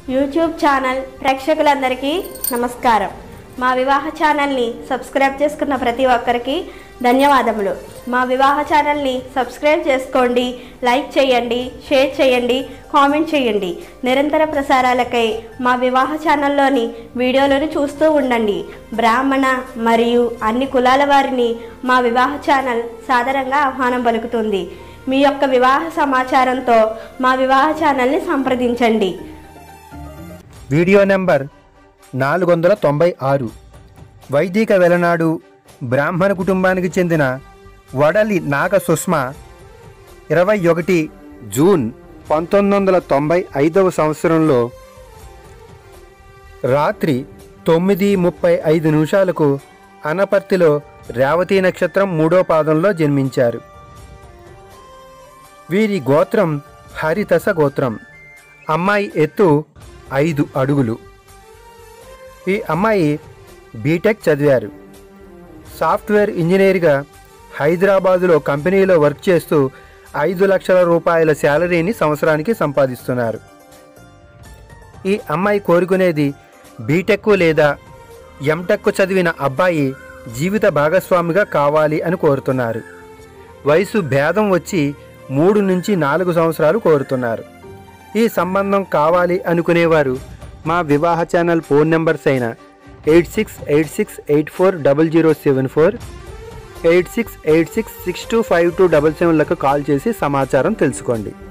YouTube channel ప్రేక్షకులందరికీ నమస్కారం మా వివాహ ఛానల్ని సబ్స్క్రైబ్ చేసుకున్న ప్రతి ఒక్కరికి ధన్యవాదములు మా వివాహ ఛానల్ని సబ్స్క్రైబ్ చేసుకోండి లైక్ చేయండి షేర్ చేయండి కామెంట్ చేయండి నిరంతర ప్రసారాలకై మా వివాహ ఛానల్లోని వీడియోలను చూస్తూ ఉండండి బ్రాహ్మణ మరియు అన్ని కులాల వారిని మా వివాహ ఛానల్ సాదరంగా ఆహ్వానం పలుకుతుంది మీ యొక్క వివాహ సమాచారంతో మా వివాహ ఛానల్ని సంప్రదించండి వీడియో నెంబర్ నాలుగు వందల తొంభై ఆరు వైదిక వెలనాడు బ్రాహ్మణ కుటుంబానికి చెందిన వడలి నాగ సుష్మ ఇరవై ఒకటి జూన్ పంతొమ్మిది వందల తొంభై ఐదవ సంవత్సరంలో రాత్రి తొమ్మిది ముప్పై ఐదు నిమిషాలకు అనపర్తిలో రేవతి నక్షత్రం మూడో పాదంలో జన్మించారు వీరి గోత్రం హరితస గోత్రం అమ్మాయి ఎత్తు ఐదు అడుగులు ఈ అమ్మాయి బీటెక్ చదివారు సాఫ్ట్వేర్ ఇంజనీర్గా హైదరాబాదులో కంపెనీలో వర్క్ చేస్తూ ఐదు లక్షల రూపాయల శాలరీని సంవత్సరానికి సంపాదిస్తున్నారు ఈ అమ్మాయి కోరుకునేది బీటెక్ లేదా ఎంటెక్ చదివిన అబ్బాయి జీవిత భాగస్వామిగా కావాలి అని కోరుతున్నారు వయసు భేదం వచ్చి మూడు నుంచి నాలుగు సంవత్సరాలు కోరుతున్నారు ఈ సంబంధం కావాలి అనుకునేవారు మా వివాహ ఛానల్ ఫోన్ నెంబర్స్ అయిన eight six eight six eight four double zero seven four eight six eight six six two five two double సెవెన్లకు కాల్ చేసి సమాచారం తెలుసుకోండి